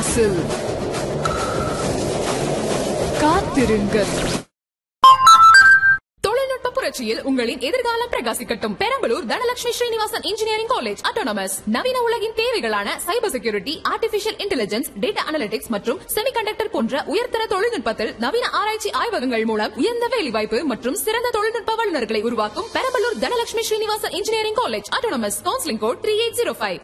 கேசில் காத்திருங்கள் தொழில்நுட்ப புரட்சியில் உங்களின் எதிர்காலம் பிரகாசிக்கட்டும் Perambalur Dhanalakshmi Srinivasan engineering college autonomous நவீன உலகின் தேவைகளான cyber security artificial intelligence data analytics மற்றும் செமிகண்டக்டர் போன்ற உயர்தர தொழில்நுட்பத்தில் நவீன ஆராய்ச்சி ஆய்வகங்கள் மூலம் உயர்ந்த வேலைவாய்ப்பு மற்றும் சிறந்த தொழில்நுட்ப வல்லுநர்களை உருவாக்கும் Perambalur Dhanalakshmi Srinivasan engineering college autonomous counselling code three eight zero five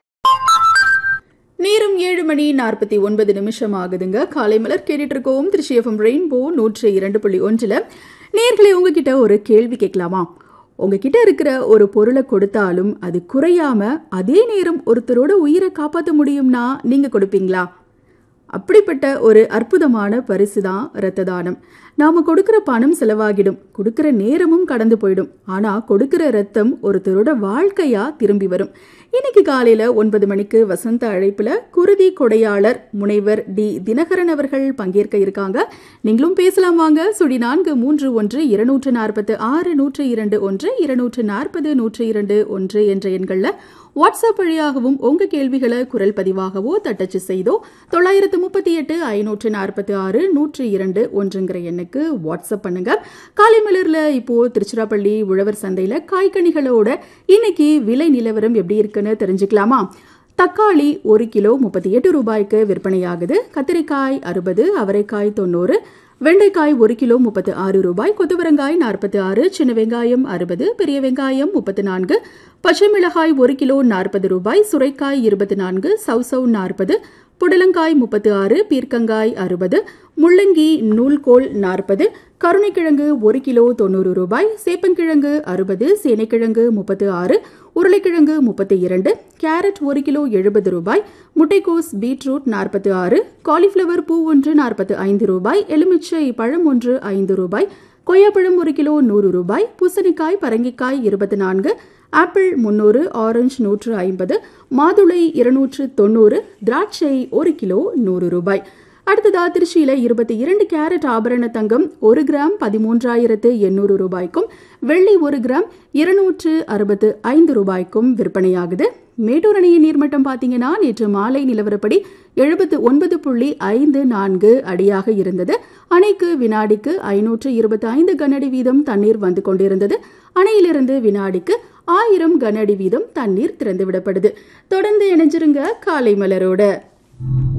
நேரம் ஏழு மணி நாற்பத்தி ஒன்பது நிமிஷம் ஆகுதுங்க காலை மலர் கேட்டுட்டு இருக்கோம் திருச்சி எஃப்எம் ரெயின்போ நூற்றி இரண்டு புள்ளி ஒன்றில் நேர்களை உங்ககிட்ட ஒரு கேள்வி கேட்கலாமா உங்ககிட்ட இருக்கிற ஒரு பொருளை கொடுத்தாலும் அது குறையாம அதே நேரம் ஒருத்தரோட உயிரை காப்பாற்ற முடியும்னா நீங்க கொடுப்பீங்களா அப்படிப்பட்ட ஒரு அற்புதமான பரிசு தான் இரத்த தானம் நாம கொடுக்கிற பணம் செலவாகிடும் கொடுக்கிற நேரமும் கடந்து போயிடும் ஆனா கொடுக்கிற ரத்தம் ஒருத்தரோட வாழ்க்கையா திரும்பி வரும் இன்னைக்கு காலையில ஒன்பது மணிக்கு வசந்த அழைப்புல குருதி கொடையாளர் முனைவர் டி தினகரன் அவர்கள் பங்கேற்க இருக்காங்க நீங்களும் பேசலாம் வாங்க சுடி நான்கு மூன்று ஒன்று இருநூற்று நாற்பத்து ஆறு நூற்று இரண்டு ஒன்று இருநூற்று நாற்பது நூற்று இரண்டு ஒன்று என்ற எண்கள்ல வாட்ஸ்அப் வழியாகவும் உங்க கேள்விகளை குரல் பதிவாகவோ தட்டச்சு செய்தோ தொள்ளாயிரத்து முப்பத்தி எட்டு ஐநூற்று நாற்பத்தி ஆறு நூற்று இரண்டு ஒன்றுங்கிற எண்ணுக்கு வாட்ஸ்அப் பண்ணுங்க காலை மலர்ல இப்போ திருச்சிராப்பள்ளி உழவர் சந்தையில காய்கனிகளோட இன்னைக்கு விலை நிலவரம் எப்படி இருக்குன்னு தெரிஞ்சுக்கலாமா தக்காளி ஒரு கிலோ முப்பத்தி எட்டு ரூபாய்க்கு விற்பனையாகுது கத்திரிக்காய் அறுபது அவரைக்காய் தொண்ணூறு வெண்டைக்காய் ஒரு கிலோ முப்பத்து ஆறு ரூபாய் கொத்தவரங்காய் நாற்பத்தி ஆறு சின்ன வெங்காயம் அறுபது பெரிய வெங்காயம் முப்பத்து நான்கு பச்சை மிளகாய் ஒரு கிலோ நாற்பது ரூபாய் சுரைக்காய் இருபத்தி நான்கு சவுசவ் நாற்பது புடலங்காய் முப்பத்து ஆறு பீர்க்கங்காய் அறுபது முள்ளங்கி நூல்கோல் நாற்பது கருணைக்கிழங்கு ஒரு கிலோ தொண்ணூறு ரூபாய் சேப்பங்கிழங்கு அறுபது சேனைக்கிழங்கு முப்பத்து ஆறு உருளைக்கிழங்கு முப்பத்தி இரண்டு கேரட் ஒரு கிலோ எழுபது ரூபாய் முட்டைக்கோஸ் பீட்ரூட் நாற்பத்தி ஆறு காலிஃப்ளவர் பூ ஒன்று நாற்பத்து ஐந்து ரூபாய் எலுமிச்சை பழம் ஒன்று ஐந்து ரூபாய் கொய்யாப்பழம் ஒரு கிலோ நூறு ரூபாய் பூசணிக்காய் பரங்கிக்காய் இருபத்தி நான்கு ஆப்பிள் முன்னூறு ஆரஞ்சு நூற்று ஐம்பது மாதுளை இருநூற்று தொண்ணூறு திராட்சை ஒரு கிலோ நூறு ரூபாய் அடுத்ததா திருச்சியில இருபத்தி இரண்டு கேரட் ஆபரண தங்கம் ஒரு கிராம் பதிமூன்றாயிரத்து எண்ணூறு ரூபாய்க்கும் வெள்ளி ஒரு கிராம் இருநூற்று அறுபத்து ஐந்து ரூபாய்க்கும் விற்பனையாகுது மேட்டூர் அணையின் நீர்மட்டம் பார்த்தீங்கன்னா நேற்று மாலை நிலவரப்படி எழுபத்து ஒன்பது புள்ளி ஐந்து நான்கு அடியாக இருந்தது அணைக்கு வினாடிக்கு ஐநூற்று இருபத்தி ஐந்து கனஅடி வீதம் தண்ணீர் வந்து கொண்டிருந்தது அணையிலிருந்து வினாடிக்கு ஆயிரம் கனஅடி வீதம் தண்ணீர் திறந்துவிடப்படுது தொடர்ந்து இணைஞ்சிருங்க காலை மலரோட